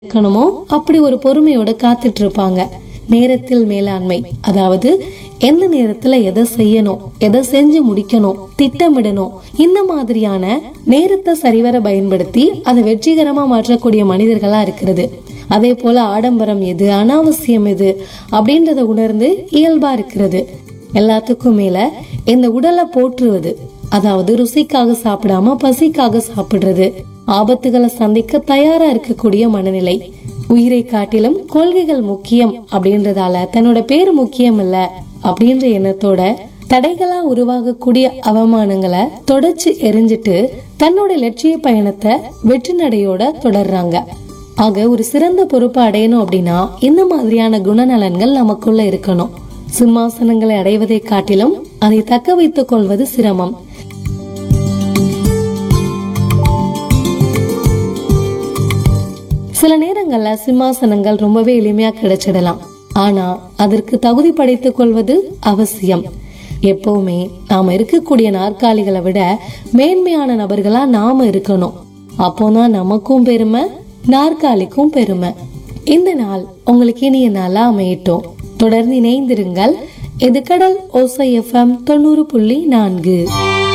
இருக்கணுமோ அப்படி ஒரு பொறுமையோட காத்துட்டு இருப்பாங்க நேரத்தில் மேலாண்மை அதாவது எந்த நேரத்துல எதை செய்யணும் எதை செஞ்சு முடிக்கணும் திட்டமிடணும் இந்த மாதிரியான நேரத்தை சரிவர பயன்படுத்தி அதை வெற்றிகரமா மாற்றக்கூடிய மனிதர்களா இருக்கிறது அதே போல ஆடம்பரம் எது அனாவசியம் எது அப்படின்றத உணர்ந்து இயல்பா இருக்கிறது எல்லாத்துக்கும் மேல இந்த உடலை போற்றுவது அதாவது ருசிக்காக சாப்பிடாம பசிக்காக சாப்பிடுறது ஆபத்துகளை சந்திக்க தயாரா இருக்கக்கூடிய மனநிலை உயிரை காட்டிலும் கொள்கைகள் முக்கியம் அப்படின்றதால தன்னோட பேர் முக்கியம் இல்ல அப்படின்ற எண்ணத்தோட தடைகளா உருவாகக்கூடிய அவமானங்களை தொடச்சு எரிஞ்சிட்டு தன்னோட லட்சிய பயணத்தை வெற்றி நடையோட தொடர்றாங்க ஆக ஒரு சிறந்த பொறுப்பை அடையணும் அப்படின்னா இந்த மாதிரியான குணநலன்கள் நமக்குள்ள இருக்கணும் சிம்மாசனங்களை அடைவதை காட்டிலும் அதை தக்க வைத்துக் கொள்வது சிரமம் சில நேரங்கள்ல சிம்மாசனங்கள் ரொம்பவே எளிமையா கிடைச்சிடலாம் ஆனா அதற்கு தகுதி படைத்துக் கொள்வது அவசியம் எப்பவுமே நாம இருக்கக்கூடிய நாற்காலிகளை விட மேன்மையான நபர்களா நாம இருக்கணும் அப்போதான் நமக்கும் பெருமை நாற்காலிக்கும் பெருமை இந்த நாள் உங்களுக்கு இனிய நாளா அமையட்டும் தொடர்ந்து இணைந்திருங்கள் இது கடல் ஓசை எஃப்எம் தொண்ணூறு புள்ளி நான்கு